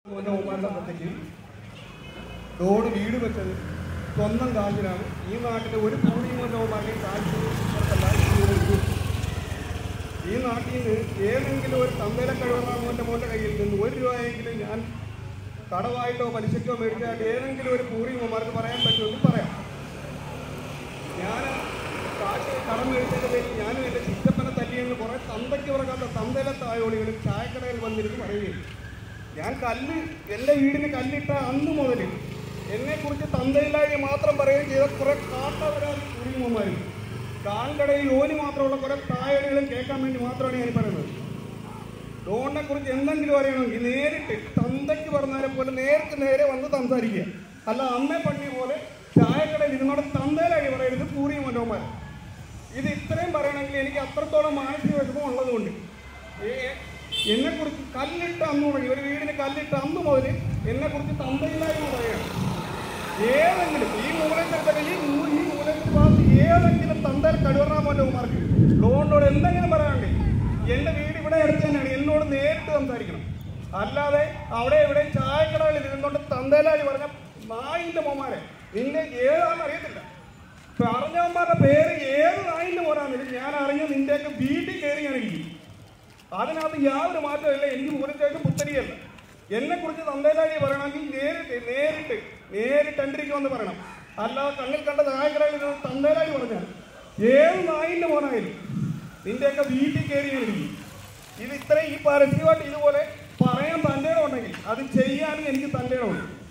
മോന്റെ ഓമാരുടെ ശ്രദ്ധയ്ക്ക് റോഡ് വീട് വെച്ചത് സ്വന്തം കാശിനാണ് ഈ നാട്ടിലെ ഒരു പൂർണ്ണീമന്റെ ഓമാരുടെയും കാശ് പുറത്തല്ല ഈ വീട് വെച്ചത്. ഈ നാട്ടിൽ നിന്ന് ഏതെങ്കിലും ഒരു തന്തയിലെ കഴിവുള്ള മോന്റെ മോന്റെ കയ്യിൽ നിന്ന് ഒരു രൂപയെങ്കിലും ഞാൻ കടവായിട്ടോ പലിശയ്ക്കോ മേടിച്ചാൽ ഏതെങ്കിലും ഒരു പൂർണ്ണീമന്മാർക്ക് പറയാൻ പറ്റുമെങ്കിൽ പറയാം ഞാൻ കാശ് കടം മേടിച്ചതിന്റെ പേരിൽ ഞാനും എൻ്റെ ചിറ്റപ്പനെ തല്ലിയെന്ന് കുറെ തന്തയ്ക്ക് പറക്കാത്ത തന്തയിലെ തായോളികളും ചായക്കടയിൽ വന്നിരുന്ന് പറയുകയും ഞാൻ കല്ല് എൻ്റെ വീടിന് കല്ലിട്ട അന്ന് മുതൽ എന്നെക്കുറിച്ച് തന്തയില്ലായ്മ മാത്രം പറയുകയും ചെയ്ത കുറെ കാട്ടവരാൻ കുടുംബമാരും കാൽക്കടയിൽ ഓന് മാത്രമുള്ള കുറെ തായോളികളും കേൾക്കാൻ വേണ്ടി മാത്രമാണ് ഞാൻ പറയുന്നത് ഡോണിനെ കുറിച്ച് എന്തെങ്കിലും അറിയണമെങ്കിൽ നേരിട്ട് തന്തയ്ക്ക് പറഞ്ഞാലെ പോലെ നേർക്ക് നേരെ വന്ന് സംസാരിക്കുക അല്ല അമ്മേ പണി പോലെ ചായക്കടയിൽ ഇരുന്നോടെ തന്തയിലായി പറയരുത് പൂരി മനോമാർ ഇത് ഇത്രയും പറയണമെങ്കിൽ എനിക്ക് അത്രത്തോളം മാനസിക വിഷമം ഉള്ളതുകൊണ്ട് എന്നെ കുറിച്ച് കല്ലിട്ട് അന്ന് തുടങ്ങി ഒരു വീടിന് കല്ലിട്ട് അന്ന് മുതൽ എന്നെ കുറിച്ച് തന്തയിലായി പറയണം ഏതെങ്കിലും ഈ മൂലത്തിൽ ഈ മൂ- ഈ മൂലത്തിൽ ഭാഗത്ത് ഏതെങ്കിലും തന്തയിൽ കടുവറാമോന്റെമാർക്ക് ലോണിനോട് എന്തെങ്കിലും പറയാനുണ്ട് എന്റെ വീട് ഇവിടെ അടുത്ത് തന്നെയാണ് എന്നോട് നേരിട്ട് സംസാരിക്കണം അല്ലാതെ അവിടെ ഇവിടെ ചായക്കടകളിൽ ഇരുന്നുകൊണ്ട് തന്തയിലായി പറഞ്ഞ നായിന്റെ മോമാരെ നിന്നെ ഏതാണെന്ന് അറിയത്തില്ല പറഞ്ഞവന്മാരുടെ പേര് ഏത് നായിന്റെ മോനാണെങ്കിലും ഞാൻ അറിഞ്ഞ നിന്റെയൊക്കെ വീട്ടിൽ കയറി ഞാൻ ഇരിക്കും അതിനകത്ത് യാതൊരു മാറ്റമില്ല എനിക്ക് പൂരത്തേക്ക് പുത്തരിയല്ല എന്നെ കുറിച്ച് തന്തയിലായി പറയണമെങ്കിൽ നേരിട്ട് നേരിട്ട് നേരിട്ട് എൻ്റെ വന്ന് പറയണം അല്ലാതെ കണ്ണിൽ കണ്ട നായകരായി തന്തയിലായി പറഞ്ഞാൽ ഏത് നായിന്റെ മോനായാലും നിന്റെയൊക്കെ വീട്ടിൽ കയറി ഞാൻ ഇരിക്കും ഇത് ഇത്രയും ഈ പരസ്യമായിട്ട് ഇതുപോലെ പറയാൻ തൻ്റെ ഉണ്ടെങ്കിൽ അത് ചെയ്യാനും എനിക്ക് തൻ്റെ ഉണ്ട്